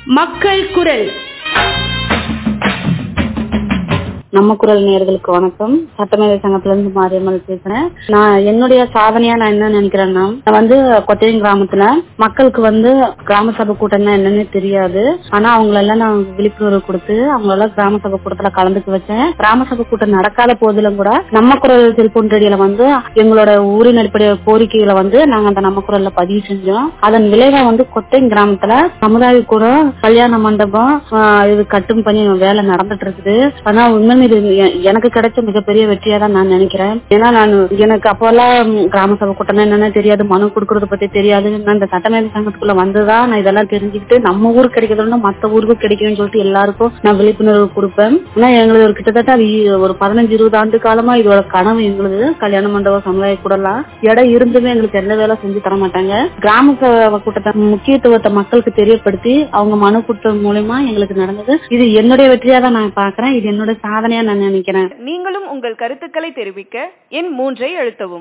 மக்கள் குரல் நம்ம குரல் நேயர்களுக்கு வணக்கம் சட்டமேதை சங்கத்துல இருந்து மாரியம்மல் பேசுறேன் நான் என்னுடைய சாதனையா நான் என்ன நினைக்கிறேன்னா நான் வந்து கொத்தையம் கிராமத்துல மக்களுக்கு வந்து கிராம சபை கூட்டம்னா என்னன்னு தெரியாது ஆனா அவங்களெல்லாம் நான் விழிப்புணர்வு கொடுத்து அவங்களெல்லாம் கிராம சபை கூட்டத்துல கலந்துக்க வச்சேன் கிராம சபை கூட்டம் நடக்காத போதிலும் கூட நம்ம குரல் செல்போன் ரேடியோல வந்து எங்களோட ஊரின் அடிப்படை கோரிக்கைகளை வந்து நாங்க அந்த நம்ம குரல்ல பதிவு செஞ்சோம் அதன் விளைவா வந்து கொத்தையம் கிராமத்துல சமுதாய கூடம் கல்யாண மண்டபம் ஆஹ் இது கட்டும் பணி வேலை நடந்துட்டு இருக்குது ஆனா உண்மையிலுமே இது எ- எனக்கு கிடைச்ச மிகப்பெரிய வெற்றியா தான் நான் நினைக்கிறேன் ஏன்னா நான் எனக்கு அப்போல்லாம் கிராம சபை கூட்டம் என்னன்னு தெரியாது மனு கொடுக்கறத பத்தி தெரியாது நான் இந்த சட்டமேதை சங்கத்துக்குள்ள வந்துதான் நான் இதெல்லாம் தெரிஞ்சுக்கிட்டு நம்ம ஊருக்கு கிடைக்கிறதுனா மத்த ஊருக்கும் கிடைக்கும்னு சொல்லிட்டு எல்லாருக்கும் நான் விழிப்புணர்வு கொடுப்பேன் ஆனா எங்களுக்கு ஒரு கிட்டத்தட்ட அது இ- ஒரு பதினஞ்சு இருபது ஆண்டு காலமா இதோட கனவு எங்களுது கல்யாண மண்டபம் சமுதாய கூடலாம் இடம் இருந்துமே எங்களுக்கு எந்த வேலை செஞ்சு தர மாட்டாங்க கிராம சபை கூட்டத்தை முக்கியத்துவத்தை மக்களுக்கு தெரியப்படுத்தி அவங்க மனு கொடுத்தது மூலயமா எங்களுக்கு நடந்தது இது என்னுடைய வெற்றியா தான் நான் பாக்குறேன் இது என்னோட சாதனையா நான் நினைக்கிறேன் நீங்களும் உங்கள் கருத்துக்களை தெரிவிக்க எண் மூன்றை அழுத்தவும்